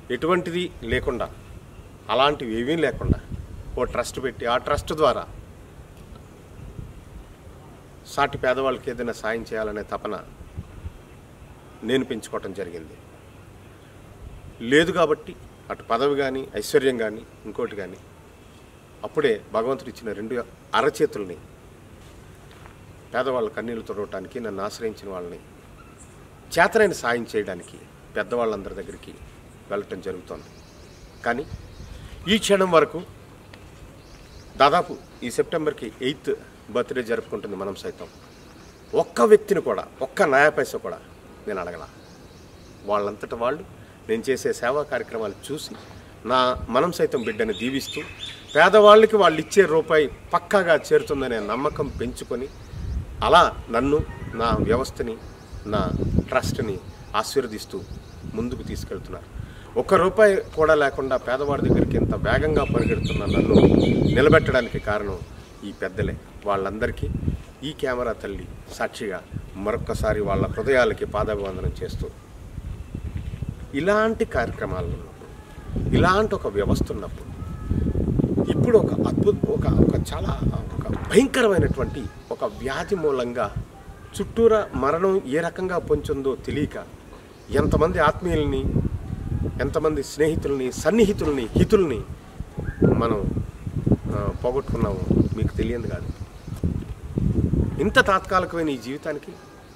ఎటువంటిది లేకుండా అలాంటివి ఏమీ లేకుండా ఓ ట్రస్ట్ పెట్టి ఆ ట్రస్ట్ ద్వారా సాటి పేదవాళ్ళకి ఏదైనా సాయం చేయాలనే తపన నేను పెంచుకోవటం జరిగింది లేదు కాబట్టి అటు పదవి కానీ ఐశ్వర్యం కానీ ఇంకోటి కానీ అప్పుడే భగవంతుడు ఇచ్చిన రెండు అరచేతుల్ని పేదవాళ్ళ కన్నీళ్లు తొడవటానికి నన్ను ఆశ్రయించిన వాళ్ళని చేతనైన సాయం చేయడానికి పెద్దవాళ్ళందరి దగ్గరికి వెళ్ళటం జరుగుతోంది కానీ ఈ క్షణం వరకు దాదాపు ఈ సెప్టెంబర్కి ఎయిత్ బర్త్డే జరుపుకుంటుంది మనం సైతం ఒక్క వ్యక్తిని కూడా ఒక్క న్యాయ పైస కూడా నేను అడగల వాళ్ళంతట వాళ్ళు నేను చేసే సేవా కార్యక్రమాలు చూసి నా మనం సైతం బిడ్డని దీవిస్తూ పేదవాళ్ళకి వాళ్ళు ఇచ్చే రూపాయి పక్కాగా చేరుతుందనే నమ్మకం పెంచుకొని అలా నన్ను నా వ్యవస్థని నా ట్రస్ట్ని ఆశీర్వదిస్తూ ముందుకు తీసుకెళ్తున్నారు ఒక్క రూపాయి కూడా లేకుండా పేదవాడి దగ్గరికి ఇంత వేగంగా పరిగెడుతున్న నన్ను నిలబెట్టడానికి కారణం ఈ పెద్దలే వాళ్ళందరికీ ఈ కెమెరా తల్లి సాక్షిగా మరొక్కసారి వాళ్ళ హృదయాలకి పాదాభివందనం చేస్తూ ఇలాంటి కార్యక్రమాలు ఉన్నప్పుడు ఇలాంటి ఒక వ్యవస్థ ఉన్నప్పుడు ఇప్పుడు ఒక అద్భుత ఒక ఒక చాలా ఒక భయంకరమైనటువంటి ఒక వ్యాధి మూలంగా చుట్టూరా మరణం ఏ రకంగా పొంచుందో తెలియక ఎంతమంది ఆత్మీయుల్ని ఎంతమంది స్నేహితుల్ని సన్నిహితుల్ని హితుల్ని మనం ఆ, పోగొట్టుకున్నాము మీకు తెలియదు కాదు ఇంత తాత్కాలికమైన ఈ జీవితానికి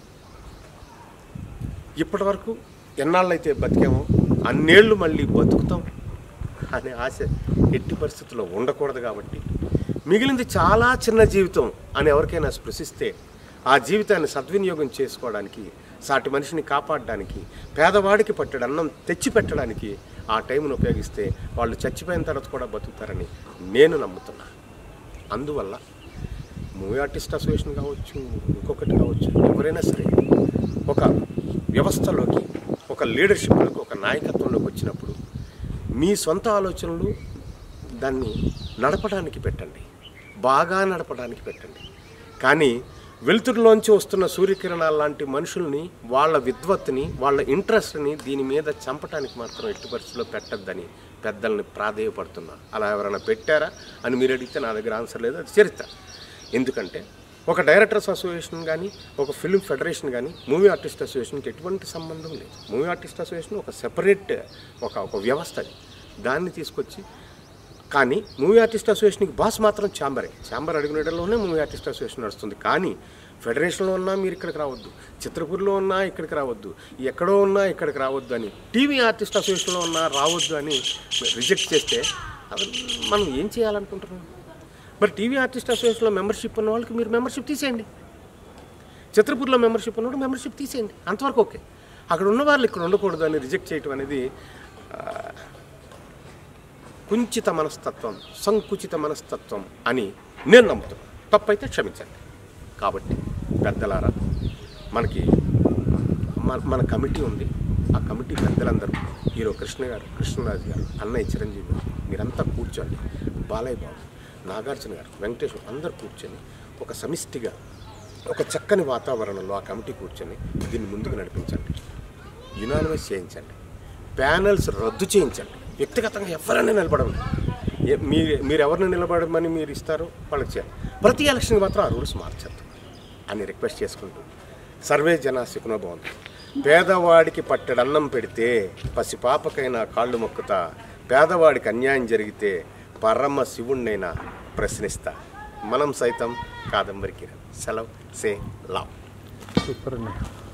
ఇప్పటి వరకు ఎన్నాళ్ళైతే బతికామో అన్నేళ్ళు మళ్ళీ బతుకుతాం అనే ఆశ ఎట్టి పరిస్థితుల్లో ఉండకూడదు కాబట్టి మిగిలింది చాలా చిన్న జీవితం అని ఎవరికైనా స్పృశిస్తే ఆ జీవితాన్ని సద్వినియోగం చేసుకోవడానికి సాటి మనిషిని కాపాడడానికి పేదవాడికి పట్టెడు అన్నం తెచ్చి పెట్టడానికి ఆ టైంను ఉపయోగిస్తే వాళ్ళు చచ్చిపోయిన తర్వాత కూడా బతుకుతారని నేను నమ్ముతున్నా అందువల్ల మూవీ ఆర్టిస్ట్ అసోసియేషన్ కావచ్చు ఇంకొకటి కావచ్చు ఎవరైనా సరే ఒక వ్యవస్థలోకి ఒక లీడర్షిప్లోకి ఒక నాయకత్వంలోకి వచ్చినప్పుడు మీ సొంత ఆలోచనలు దాన్ని నడపడానికి పెట్టండి బాగా నడపడానికి పెట్టండి కానీ వెలుతురులోంచి వస్తున్న సూర్యకిరణాల లాంటి మనుషుల్ని వాళ్ళ విద్వత్తుని వాళ్ళ ఇంట్రెస్ట్ని దీని మీద చంపడానికి మాత్రం ఎట్టి పరిస్థితిలో పెట్టద్దని పెద్దల్ని ప్రాధేయపడుతున్నా అలా ఎవరైనా పెట్టారా అని మీరు అడిగితే నా దగ్గర ఆన్సర్ లేదు అది చరిత్ర ఎందుకంటే ఒక డైరెక్టర్స్ అసోసియేషన్ కానీ ఒక ఫిల్మ్ ఫెడరేషన్ కానీ మూవీ ఆర్టిస్ట్ అసోసియేషన్కి ఎటువంటి సంబంధం లేదు మూవీ ఆర్టిస్ట్ అసోసియేషన్ ఒక సెపరేట్ ఒక ఒక వ్యవస్థ అది దాన్ని తీసుకొచ్చి కానీ మూవీ ఆర్టిస్ట్ అసోసియేషన్కి బాస్ మాత్రం ఛాంబరే ఛాంబర్ అడిగినలోనే మూవీ ఆర్టిస్ట్ అసోసియేషన్ నడుస్తుంది కానీ ఫెడరేషన్లో ఉన్నా మీరు ఇక్కడికి రావద్దు చిత్రపూర్లో ఉన్నా ఇక్కడికి రావద్దు ఎక్కడో ఉన్నా ఇక్కడికి రావద్దు అని టీవీ ఆర్టిస్ట్ అసోసియేషన్లో ఉన్నా రావద్దు అని రిజెక్ట్ చేస్తే అది మనం ఏం చేయాలనుకుంటున్నాం మరి టీవీ ఆర్టిస్ట్ అసోసియేషన్లో మెంబర్షిప్ ఉన్న వాళ్ళకి మీరు మెంబర్షిప్ తీసేయండి చిత్రపూర్లో మెంబర్షిప్ ఉన్నవాడు మెంబర్షిప్ తీసేయండి అంతవరకు ఓకే అక్కడ ఉన్న వాళ్ళు ఇక్కడ ఉండకూడదు అని రిజెక్ట్ చేయటం అనేది ఆ, కుంచిత మనస్తత్వం సంకుచిత మనస్తత్వం అని నేను నమ్ముతున్నాను తప్పైతే క్షమించండి కాబట్టి పెద్దలారా మనకి మన మన కమిటీ ఉంది ఆ కమిటీ పెద్దలందరూ హీరో కృష్ణ గారు కృష్ణరాజు గారు అన్నయ్య చిరంజీవి గారు మీరంతా కూర్చోండి బాలయ్య బాబు నాగార్జున గారు వెంకటేశ్వర అందరూ కూర్చొని ఒక సమిష్టిగా ఒక చక్కని వాతావరణంలో ఆ కమిటీ కూర్చొని దీన్ని ముందుకు నడిపించండి యునానిమస్ చేయించండి ప్యానల్స్ రద్దు చేయించండి వ్యక్తిగతంగా ఎవరైనా నిలబడండి ఏ- మీ మీరు ఎవరిని నిలబడమని మీరు ఇస్తారో వాళ్ళకి చేయాలి ప్రతి ఎలక్షన్కి మాత్రం ఆ రూల్స్ మార్చద్దు అని రిక్వెస్ట్ చేసుకుంటూ సర్వే జన సుఖన బాగుంది పేదవాడికి పట్టెడన్నం పెడితే పసిపాపకైనా కాళ్ళు మొక్కుతా పేదవాడికి అన్యాయం జరిగితే పరమ శివుణ్ణైనా ప్రశ్నిస్తా మనం సైతం కాదంబరికి సెలవు సే లావ్ సూపర్ అండి